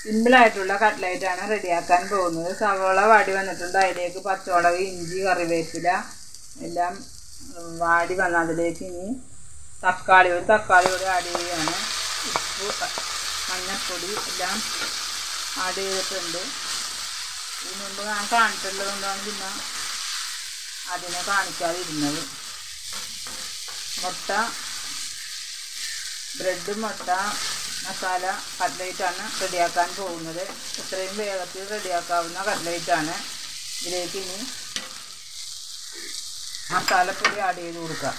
സിമ്പിളായിട്ടുള്ള കട്ട്ലൈറ്റാണ് റെഡിയാക്കാൻ പോകുന്നത് സവോള വാടി വന്നിട്ടുണ്ട് അതിലേക്ക് പച്ചമുളക് ഇഞ്ചി കറിവേപ്പില എല്ലാം ഉം, വാടി വന്ന അതിലേക്ക് ഇനി തക്കാളി ഒരു തക്കാളി കൂടി ആഡ് ചെയ്യുകയാണ് ഉപ്പ് ക- മഞ്ഞൾപ്പൊടി എല്ലാം ആഡ് ചെയ്തിട്ടുണ്ട് ഇതിന് മുമ്പ് ഞാൻ കാണിച്ചിട്ടുള്ളത് കൊണ്ടാണ് പിന്നെ അതിനെ കാണിക്കാതിരുന്നത് മുട്ട ബ്രെഡ് മുട്ട മസാല കട്ട്ലേറ്റാണ് റെഡിയാക്കാൻ പോകുന്നത് ഇത്രയും വേഗത്തിൽ റെഡിയാക്കാവുന്ന കട്ട്ലേറ്റാണ് ഇതിലേക്ക് ഇനി മസാലപ്പൊടി ആഡ് ചെയ്ത് കൊടുക്കാം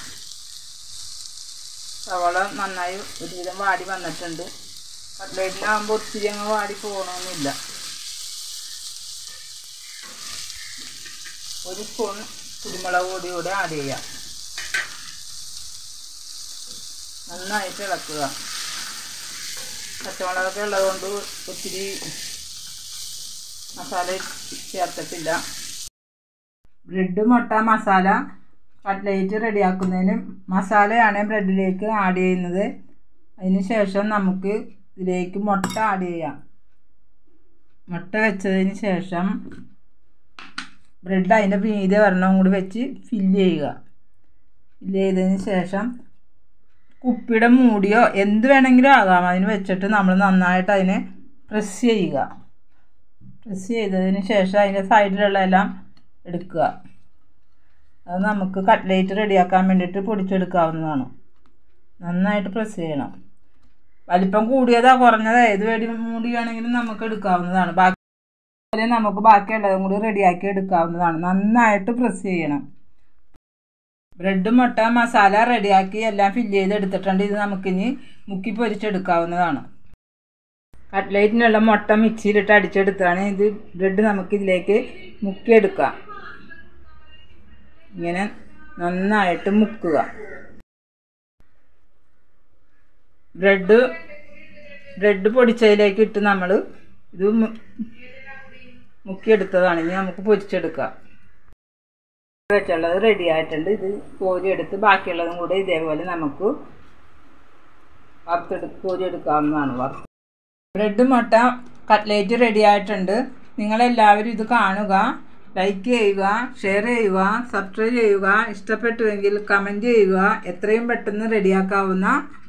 സവള നന്നായി ഒരുവിധം വാടി വന്നിട്ടുണ്ട് കട്ട്ലേറ്റിലാകുമ്പോൾ ഒത്തിരി അങ്ങ് വാടി പോകണമെന്നില്ല ഒരു സ്പൂൺ കുരുമുളക് പൊടി കൂടെ ആഡ് ചെയ്യാം നന്നായിട്ട് ഇളക്കുക പച്ചമുളകൊക്കെ ഉള്ളതുകൊണ്ട് ഒത്തിരി മസാല ചേർത്തിട്ടില്ല ബ്രെഡ് മുട്ട മസാല കട്ട്ലേറ്റ് റെഡിയാക്കുന്നതിന് മസാലയാണ് ബ്രെഡിലേക്ക് ആഡ് ചെയ്യുന്നത് അതിന് ശേഷം നമുക്ക് ഇതിലേക്ക് മുട്ട ആഡ് ചെയ്യാം മുട്ട വെച്ചതിന് ശേഷം ബ്രെഡ് അതിൻ്റെ മീതെ ഒരെണ്ണം കൂടി വെച്ച് ഫില്ല് ചെയ്യുക ഫില്ല് ചെയ്തതിന് ശേഷം കുപ്പിയുടെ മൂടിയോ എന്ത് വേണമെങ്കിലും ആകാം അതിന് വെച്ചിട്ട് നമ്മൾ നന്നായിട്ട് അതിനെ പ്രസ് ചെയ്യുക പ്രസ് ചെയ്തതിന് ശേഷം അതിൻ്റെ സൈഡിലുള്ള എല്ലാം എടുക്കുക അത് നമുക്ക് കട്ട്ലേറ്റ് റെഡിയാക്കാൻ വേണ്ടിയിട്ട് പൊടിച്ചെടുക്കാവുന്നതാണ് നന്നായിട്ട് പ്രസ് ചെയ്യണം വലിപ്പം കൂടിയതാ കുറഞ്ഞതാ ഏത് വേടി മൂടി വേണമെങ്കിലും നമുക്ക് എടുക്കാവുന്നതാണ് ബാക്കി പോലെ നമുക്ക് ബാക്കിയുള്ളതും കൂടി റെഡിയാക്കി എടുക്കാവുന്നതാണ് നന്നായിട്ട് പ്രസ് ചെയ്യണം ബ്രെഡ് മുട്ട മസാല റെഡിയാക്കി എല്ലാം ഫില്ല് ചെയ്ത് എടുത്തിട്ടുണ്ട് ഇത് നമുക്കിനി മുക്കി പൊരിച്ചെടുക്കാവുന്നതാണ് കട്ട്ലേറ്റിനുള്ള മുട്ട മിക്സിയിലിട്ട് അടിച്ചെടുത്താണ് ഇത് ബ്രെഡ് നമുക്ക് ഇതിലേക്ക് മുക്കിയെടുക്കാം ഇങ്ങനെ നന്നായിട്ട് മുക്കുക ബ്രെഡ് ബ്രെഡ് പൊടിച്ചതിലേക്ക് ഇട്ട് നമ്മൾ ഇത് മു- മുക്കിയെടുത്തതാണ് ഇനി നമുക്ക് പൊരിച്ചെടുക്കാം വെച്ചുള്ളത് റെഡി ആയിട്ടുണ്ട് ഇത് കോരിയെടുത്ത് ബാക്കിയുള്ളതും കൂടെ ഇതേപോലെ നമുക്ക് വറുത്തെടു കോരിയെടുക്കാവുന്നതാണ് വറുത്ത് ബ്രെഡ് മുട്ട കട്ട്ലേറ്റ് റെഡി ആയിട്ടുണ്ട് നിങ്ങളെല്ലാവരും ഇത് കാണുക ലൈക്ക് ചെയ്യുക ഷെയർ ചെയ്യുക സബ്സ്ക്രൈബ് ചെയ്യുക ഇഷ്ടപ്പെട്ടുവെങ്കിൽ കമൻറ്റ് ചെയ്യുക എത്രയും പെട്ടെന്ന് റെഡിയാക്കാവുന്ന